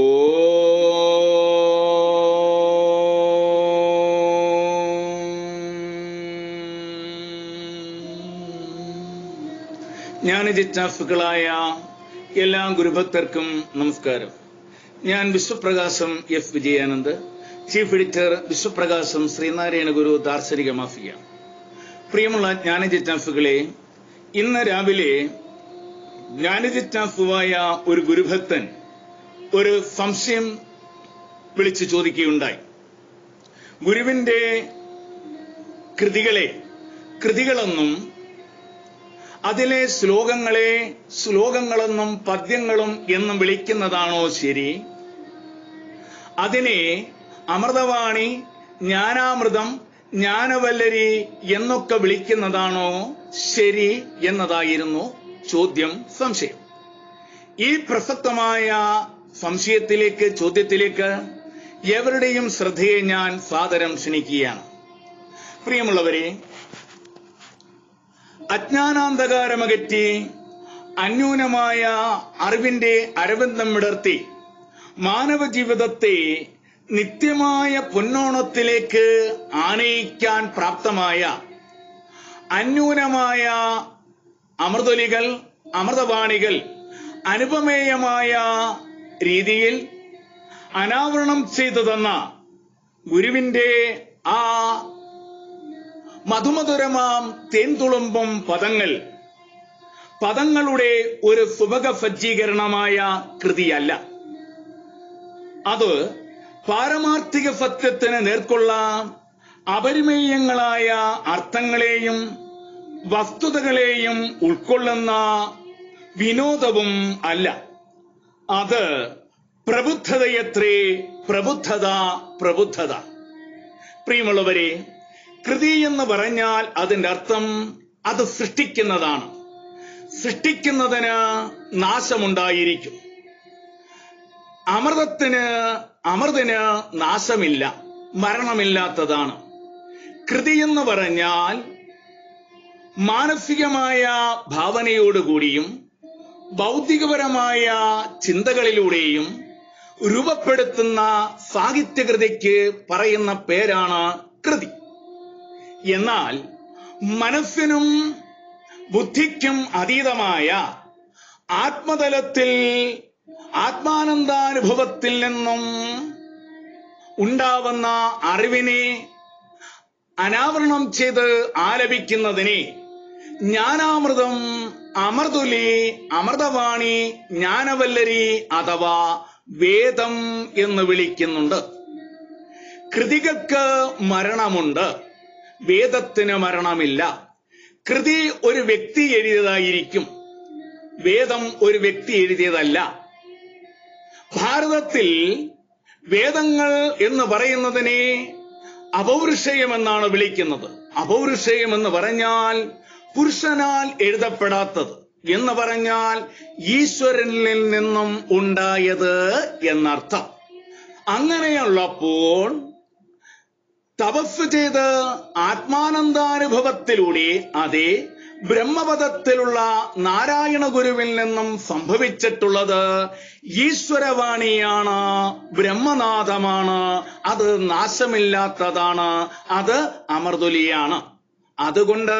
ജ്ഞാനജിജ്ഞാസുക്കളായ എല്ലാ ഗുരുഭക്തർക്കും നമസ്കാരം ഞാൻ Vishwaprakasham F Vijayanand chief editor Vishwaprakasham Sreenarayana Guru ദാർശനിക മാഫിയ പ്രിയമുള്ള ജ്ഞാനജിജ്ഞാസുകളെ ഇന്ന് രാവിലെ ജ്ഞാനജിജ്ഞാസുവായ ഒരു ഗുരുഭക്തൻ ഒരു സംശയം വിളിച്ചു ചോദിക്കുകയുണ്ടായി ഗുരുവിന്റെ കൃതികളെ കൃതികളെന്നും അതിലെ ശ്ലോകങ്ങളെ ശ്ലോകങ്ങളെന്നും പദ്യങ്ങളും എന്നും വിളിക്കുന്നതാണോ ശരി അതിനെ അമൃതവാണി ജ്ഞാനാമൃതം ജ്ഞാനവല്ലരി എന്നൊക്കെ വിളിക്കുന്നതാണോ ശരി എന്നതായിരുന്നു ചോദ്യം സംശയം ഈ പ്രസക്തമായ സംശയത്തിലേക്ക് ചോദ്യത്തിലേക്ക് എവരുടെയും ശ്രദ്ധയെ ഞാൻ സാദരം ക്ഷണിക്കുകയാണ് പ്രിയമുള്ളവരെ അജ്ഞാനാന്ധകാരമകറ്റി അന്യൂനമായ അറിവിന്റെ അരവിന്ദം വിടർത്തി മാനവ ജീവിതത്തെ നിത്യമായ പൊന്നോണത്തിലേക്ക് ആനയിക്കാൻ പ്രാപ്തമായ അന്യൂനമായ അമൃതൊലികൾ അമൃതവാണികൾ അനുപമേയമായ രീതിയിൽ അനാവരണം ചെയ്തു തന്ന ഗുരുവിന്റെ ആ മധുമധുരമാം തേൻതുളുമ്പും പദങ്ങൾ പദങ്ങളുടെ ഒരു സുഭക സജ്ജീകരണമായ കൃതിയല്ല അത് പാരമാർത്ഥിക സത്യത്തിന് നേർക്കൊള്ള അപരിമേയങ്ങളായ അർത്ഥങ്ങളെയും വസ്തുതകളെയും ഉൾക്കൊള്ളുന്ന വിനോദവും അല്ല അത് പ്രബുദ്ധതയത്രേ പ്രബുദ്ധത പ്രബുദ്ധത പ്രിയമുള്ളവരെ കൃതി എന്ന് പറഞ്ഞാൽ അതിന്റെ അർത്ഥം അത് സൃഷ്ടിക്കുന്നതാണ് സൃഷ്ടിക്കുന്നതിന് നാശമുണ്ടായിരിക്കും അമൃതത്തിന് അമൃതിന് നാശമില്ല മരണമില്ലാത്തതാണ് കൃതി എന്ന് പറഞ്ഞാൽ മാനസികമായ ഭാവനയോടുകൂടിയും ഭൗതികപരമായ ചിന്തകളിലൂടെയും രൂപപ്പെടുത്തുന്ന സാഹിത്യകൃതിക്ക് പറയുന്ന പേരാണ് കൃതി എന്നാൽ മനസ്സിനും ബുദ്ധിക്കും അതീതമായ ആത്മതലത്തിൽ ആത്മാനന്ദാനുഭവത്തിൽ നിന്നും ഉണ്ടാവുന്ന അറിവിനെ അനാവരണം ചെയ്ത് ആലപിക്കുന്നതിനെ ജ്ഞാനാമൃതം അമൃതുലി അമൃതവാണി ജ്ഞാനവല്ലരി അഥവാ വേദം എന്ന് വിളിക്കുന്നുണ്ട് കൃതികൾക്ക് മരണമുണ്ട് വേദത്തിന് മരണമില്ല കൃതി ഒരു വ്യക്തി എഴുതിയതായിരിക്കും വേദം ഒരു വ്യക്തി എഴുതിയതല്ല ഭാരതത്തിൽ വേദങ്ങൾ എന്ന് പറയുന്നതിനെ അപൗരുഷയം എന്നാണ് വിളിക്കുന്നത് അപൗരുഷയം എന്ന് പറഞ്ഞാൽ പുരുഷനാൽ എഴുതപ്പെടാത്തത് എന്ന് പറഞ്ഞാൽ ഈശ്വരനിൽ നിന്നും ഉണ്ടായത് എന്നർത്ഥം അങ്ങനെയുള്ളപ്പോൾ തപസ് ചെയ്ത് ആത്മാനന്ദാനുഭവത്തിലൂടെ അതേ ബ്രഹ്മപദത്തിലുള്ള നാരായണ ഗുരുവിൽ നിന്നും സംഭവിച്ചിട്ടുള്ളത് ഈശ്വരവാണിയാണ് ബ്രഹ്മനാഥമാണ് അത് നാശമില്ലാത്തതാണ് അത് അമൃതുലിയാണ് അതുകൊണ്ട്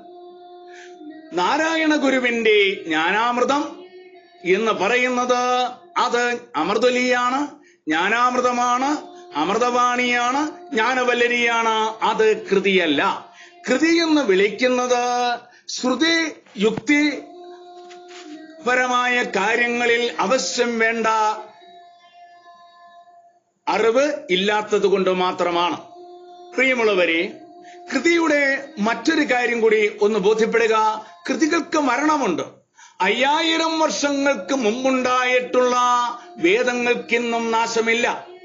നാരായണ ഗുരുവിന്റെ ജ്ഞാനാമൃതം എന്ന് പറയുന്നത് അത് അമൃതുലിയാണ് ജ്ഞാനാമൃതമാണ് അമൃതവാണിയാണ് ജ്ഞാനവല്ലരിയാണ് അത് കൃതിയല്ല കൃതി എന്ന് വിളിക്കുന്നത് ശ്രുതി യുക്തി പരമായ കാര്യങ്ങളിൽ അവശ്യം വേണ്ട അറിവ് ഇല്ലാത്തത് കൊണ്ട് മാത്രമാണ് പ്രിയമുള്ളവരെ കൃതിയുടെ മറ്റൊരു കാര്യം കൂടി ഒന്ന് ബോധ്യപ്പെടുക കൃതികൾക്ക് മരണമുണ്ട് അയ്യായിരം വർഷങ്ങൾക്ക് മുമ്പുണ്ടായിട്ടുള്ള വേദങ്ങൾക്കിന്നും നാശമില്ല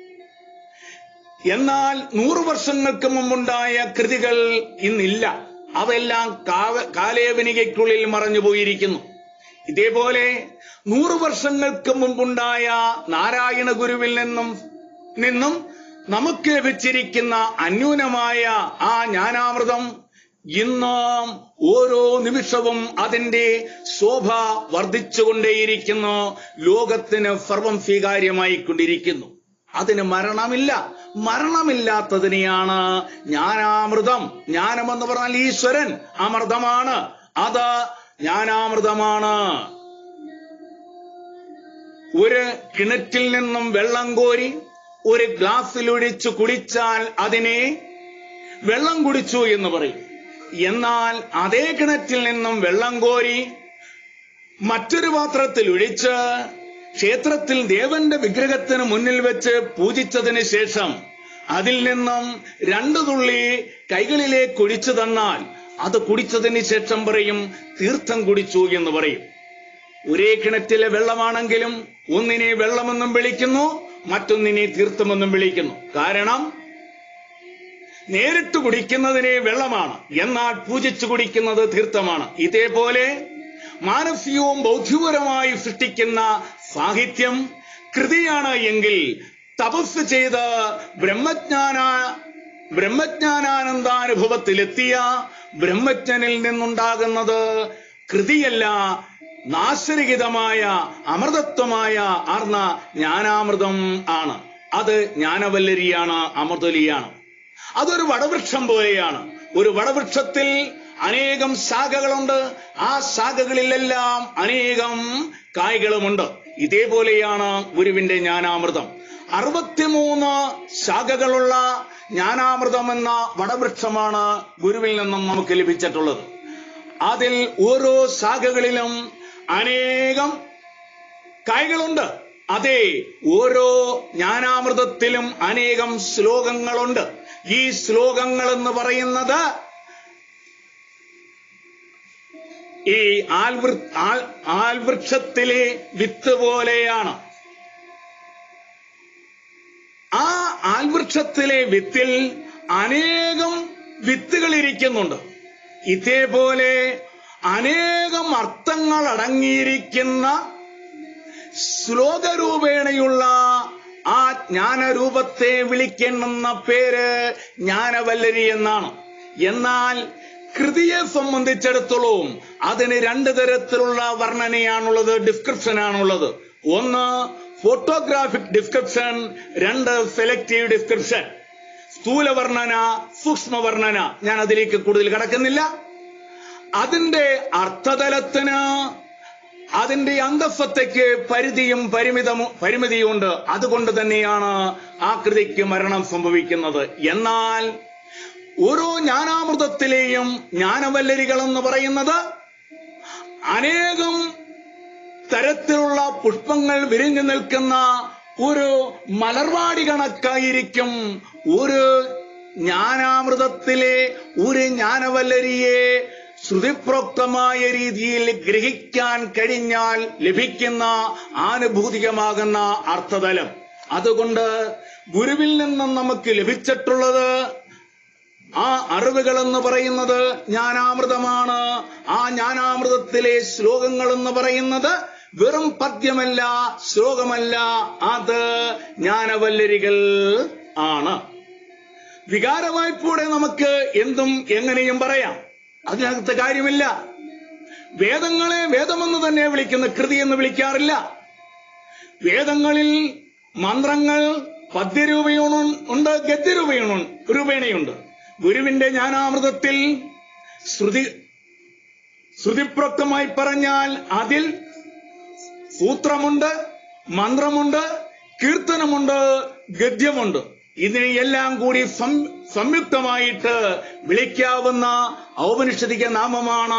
എന്നാൽ നൂറു വർഷങ്ങൾക്ക് മുമ്പുണ്ടായ കൃതികൾ ഇന്നില്ല അതെല്ലാം കാലേവനികയ്ക്കുള്ളിൽ മറഞ്ഞു പോയിരിക്കുന്നു ഇതേപോലെ നൂറു വർഷങ്ങൾക്ക് മുമ്പുണ്ടായ നാരായണ ഗുരുവിൽ നിന്നും നിന്നും നമുക്ക് ലഭിച്ചിരിക്കുന്ന അന്യൂനമായ ആ ജ്ഞാനാമൃതം ഇന്നും ഓരോ നിമിഷവും അതിന്റെ ശോഭ വർദ്ധിച്ചുകൊണ്ടേയിരിക്കുന്നു ലോകത്തിന് സർവം സ്വീകാര്യമായി കൊണ്ടിരിക്കുന്നു അതിന് മരണമില്ല മരണമില്ലാത്തതിനെയാണ് ജ്ഞാനാമൃതം ജ്ഞാനമെന്ന് പറഞ്ഞാൽ ഈശ്വരൻ അമൃതമാണ് അത് ജ്ഞാനാമൃതമാണ് ഒരു കിണറ്റിൽ നിന്നും വെള്ളം കോരി ഒരു ഗ്ലാസ്സിലൊഴിച്ച് കുടിച്ചാൽ അതിനെ വെള്ളം കുടിച്ചു എന്ന് പറയും എന്നാൽ അതേ കിണറ്റിൽ നിന്നും വെള്ളം കോരി മറ്റൊരു പാത്രത്തിൽ ഒഴിച്ച് ക്ഷേത്രത്തിൽ ദേവന്റെ വിഗ്രഹത്തിന് മുന്നിൽ വെച്ച് പൂജിച്ചതിന് ശേഷം അതിൽ നിന്നും രണ്ടു തുള്ളി കൈകളിലേക്ക് ഒഴിച്ചു തന്നാൽ അത് കുടിച്ചതിന് ശേഷം പറയും തീർത്ഥം കുടിച്ചു എന്ന് പറയും ഒരേ കിണറ്റിലെ വെള്ളമാണെങ്കിലും ഒന്നിനെ വെള്ളമെന്നും വിളിക്കുന്നു മറ്റൊന്നിനെ തീർത്ഥമെന്നും വിളിക്കുന്നു കാരണം നേരിട്ട് കുടിക്കുന്നതിനെ വെള്ളമാണ് എന്നാൽ പൂജിച്ചു കുടിക്കുന്നത് തീർത്ഥമാണ് ഇതേപോലെ മാനസികവും ബൗദ്ധികപരമായി സൃഷ്ടിക്കുന്ന സാഹിത്യം കൃതിയാണ് എങ്കിൽ തപസ് ചെയ്ത് ബ്രഹ്മജ്ഞാന ബ്രഹ്മജ്ഞാനാനന്ദാനുഭവത്തിലെത്തിയ ബ്രഹ്മജ്ഞനിൽ നിന്നുണ്ടാകുന്നത് കൃതിയല്ല നാശരഹിതമായ അമൃതത്വമായ ആർന്ന ജ്ഞാനാമൃതം ആണ് അത് ജ്ഞാനവല്ലരിയാണ് അമൃതലിയാണ് അതൊരു വടവൃക്ഷം പോലെയാണ് ഒരു വടവൃക്ഷത്തിൽ അനേകം ശാഖകളുണ്ട് ആ ശാഖകളിലെല്ലാം അനേകം കായ്കളുമുണ്ട് ഇതേപോലെയാണ് ഗുരുവിന്റെ ജ്ഞാനാമൃതം അറുപത്തിമൂന്ന് ശാഖകളുള്ള ജ്ഞാനാമൃതം എന്ന വടവൃക്ഷമാണ് ഗുരുവിൽ നിന്നും നമുക്ക് ലഭിച്ചിട്ടുള്ളത് അതിൽ ഓരോ ശാഖകളിലും അനേകം കായ്കളുണ്ട് അതെ ഓരോ ജ്ഞാനാമൃതത്തിലും അനേകം ശ്ലോകങ്ങളുണ്ട് ഈ ശ്ലോകങ്ങൾ എന്ന് പറയുന്നത് ഈ ആൽവൃ ആൽ- ആൽവൃക്ഷത്തിലെ വിത്ത് പോലെയാണ് ആ ആൽവൃക്ഷത്തിലെ വിത്തിൽ അനേകം വിത്തുകൾ ഇരിക്കുന്നുണ്ട് ഇതേപോലെ അനേകം അർത്ഥങ്ങൾ അടങ്ങിയിരിക്കുന്ന ശ്ലോകരൂപേണയുള്ള ആ ജ്ഞാനരൂപത്തെ വിളിക്കേണ്ടുന്ന പേര് ജ്ഞാനവല്ലരി എന്നാണ് എന്നാൽ കൃതിയെ സംബന്ധിച്ചിടത്തോളം അതിന് രണ്ട് തരത്തിലുള്ള വർണ്ണനയാണുള്ളത് ഡിസ്ക്രിപ്ഷൻ ആണുള്ളത് ഒന്ന് ഫോട്ടോഗ്രാഫിക് ഡിസ്ക്രിപ്ഷൻ രണ്ട് സെലക്റ്റീവ് ഡിസ്ക്രിപ്ഷൻ സ്ഥൂല വർണ്ണന സൂക്ഷ്മ വർണ്ണന ഞാൻ അതിലേക്ക് കൂടുതൽ കടക്കുന്നില്ല അതിന്റെ അർത്ഥതലത്തിന് അതിന്റെ അന്തസ്വത്തയ്ക്ക് പരിധിയും പരിമിതമു പരിമിതിയുണ്ട് അതുകൊണ്ട് തന്നെയാണ് ആ കൃതിക്ക് മരണം സംഭവിക്കുന്നത് എന്നാൽ ഓരോ ജ്ഞാനാമൃതത്തിലെയും ജ്ഞാനവല്ലരികൾ എന്ന് പറയുന്നത് അനേകം തരത്തിലുള്ള പുഷ്പങ്ങൾ വിരിഞ്ഞു നിൽക്കുന്ന ഒരു മലർവാടി കണക്കായിരിക്കും ഒരു ജ്ഞാനാമൃതത്തിലെ ഒരു ജ്ഞാനവല്ലരിയെ ശ്രുതിപ്രോക്തമായ രീതിയിൽ ഗ്രഹിക്കാൻ കഴിഞ്ഞാൽ ലഭിക്കുന്ന ആനുഭൂതികമാകുന്ന അർത്ഥതലം അതുകൊണ്ട് ഗുരുവിൽ നിന്നും നമുക്ക് ലഭിച്ചിട്ടുള്ളത് ആ അറിവുകൾ എന്ന് പറയുന്നത് ജ്ഞാനാമൃതമാണ് ആ ജ്ഞാനാമൃതത്തിലെ ശ്ലോകങ്ങൾ എന്ന് പറയുന്നത് വെറും പദ്യമല്ല ശ്ലോകമല്ല അത് ജ്ഞാനവല്ലരികൾ ആണ് വികാരവായ്പൂടെ നമുക്ക് എന്തും എങ്ങനെയും പറയാം അതിനകത്ത് കാര്യമില്ല വേദങ്ങളെ വേദമെന്ന് തന്നെ വിളിക്കുന്ന കൃതി എന്ന് വിളിക്കാറില്ല വേദങ്ങളിൽ മന്ത്രങ്ങൾ പദ്യരൂപയൂണും ഉണ്ട് ഗദ്യരൂപയൂണും രൂപേണയുണ്ട് ഗുരുവിന്റെ ജ്ഞാനാമൃതത്തിൽ ശ്രുതി ശ്രുതിപ്രോക്തമായി പറഞ്ഞാൽ അതിൽ സൂത്രമുണ്ട് മന്ത്രമുണ്ട് കീർത്തനമുണ്ട് ഗദ്യമുണ്ട് ഇതിനെയെല്ലാം കൂടി സം- സംയുക്തമായിട്ട് വിളിക്കാവുന്ന ഔപനിഷദിക നാമമാണ്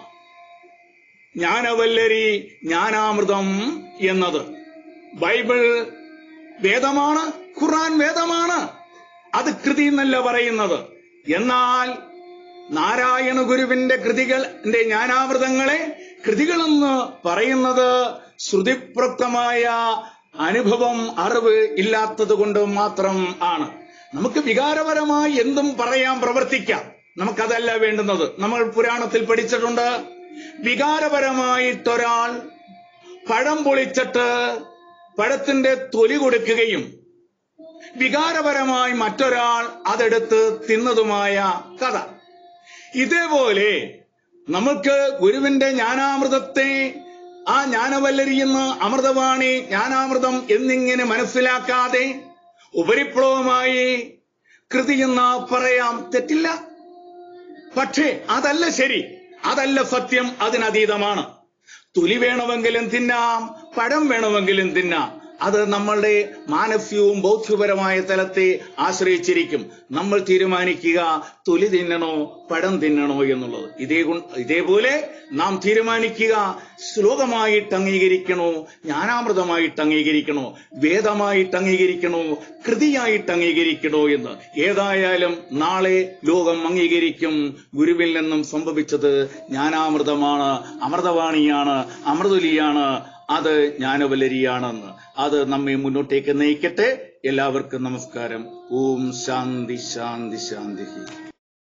ജ്ഞാനവല്ലരി ജ്ഞാനാമൃതം എന്നത് ബൈബിൾ വേദമാണ് ഖുർആൻ വേദമാണ് അത് കൃതി എന്നല്ല പറയുന്നത് എന്നാൽ നാരായണ ഗുരുവിന്റെ കൃതികളുടെ ജ്ഞാനാമൃതങ്ങളെ കൃതികളെന്ന് പറയുന്നത് ശ്രുതിപ്രോക്തമായ അനുഭവം അറിവ് ഇല്ലാത്തത് കൊണ്ട് മാത്രം ആണ് നമുക്ക് വികാരപരമായി എന്തും പറയാം പ്രവർത്തിക്കാം നമുക്കതല്ല വേണ്ടുന്നത് നമ്മൾ പുരാണത്തിൽ പഠിച്ചിട്ടുണ്ട് വികാരപരമായിട്ടൊരാൾ പഴം പൊളിച്ചിട്ട് പഴത്തിന്റെ തൊലി കൊടുക്കുകയും വികാരപരമായി മറ്റൊരാൾ അതെടുത്ത് തിന്നതുമായ കഥ ഇതേപോലെ നമുക്ക് ഗുരുവിന്റെ ജ്ഞാനാമൃതത്തെ ആ ജ്ഞാനവല്ലരിയെന്ന് അമൃതവാണി ജ്ഞാനാമൃതം എന്നിങ്ങനെ മനസ്സിലാക്കാതെ ഉപരിപ്ലവമായി കൃതിയെന്ന് പറയാം തെറ്റില്ല പക്ഷേ അതല്ല ശരി അതല്ല സത്യം അതിനതീതമാണ് തുലി വേണമെങ്കിലും തിന്നാം പഴം വേണമെങ്കിലും തിന്നാം അത് നമ്മളുടെ മാനസികവും ബൗദ്ധ്യപരമായ തലത്തെ ആശ്രയിച്ചിരിക്കും നമ്മൾ തീരുമാനിക്കുക തൊലി തിന്നണോ പഴം തിന്നണോ എന്നുള്ളത് ഇതേ ഗുൺ- ഇതേപോലെ നാം തീരുമാനിക്കുക ശ്ലോകമായിട്ട് അംഗീകരിക്കണോ ജ്ഞാനാമൃതമായിട്ട് അംഗീകരിക്കണോ വേദമായിട്ട് അംഗീകരിക്കണോ കൃതിയായിട്ട് അംഗീകരിക്കണോ എന്ന് ഏതായാലും നാളെ ലോകം അംഗീകരിക്കും ഗുരുവിൽ നിന്നും സംഭവിച്ചത് ജ്ഞാനാമൃതമാണ് അമൃതവാണിയാണ് അമൃതുലിയാണ് അത് ജ്ഞാനവലരിയാണെന്ന് അത് നമ്മെ മുന്നോട്ടേക്ക് നയിക്കട്ടെ എല്ലാവർക്കും നമസ്കാരം ഓം ശാന്തി ശാന്തി ശാന്തി